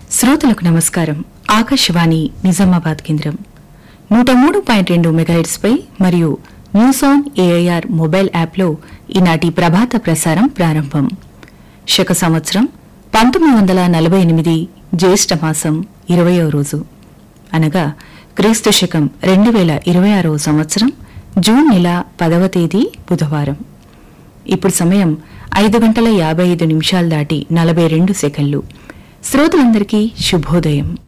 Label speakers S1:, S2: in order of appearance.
S1: శ్రోతలకు నమస్కారం ఆకాశవాణి నిజామాబాద్ కేంద్రం నూట మూడు పాయింట్ రెండు మెగాహెట్స్ పై మరియు న్యూస్ ఆన్ ఏఐఆర్ మొబైల్ యాప్లో ఈనాటి ప్రభాత ప్రసారం ప్రారంభం శక సంవత్సరం పంతొమ్మిది వందల నలభై ఎనిమిది జ్యేష్ఠ మాసం ఇరవయో రోజు అనగా క్రీస్తు శకం రెండు వేల ఇరవై ఆరవ సంవత్సరం జూన్ నెల పదవ తేదీ బుధవారం ఇప్పుడు సమయం ఐదు గంటల యాభై ఐదు నిమిషాలు దాటి నలభై రెండు సెకండ్లు శ్రోతలందరికీ శుభోదయం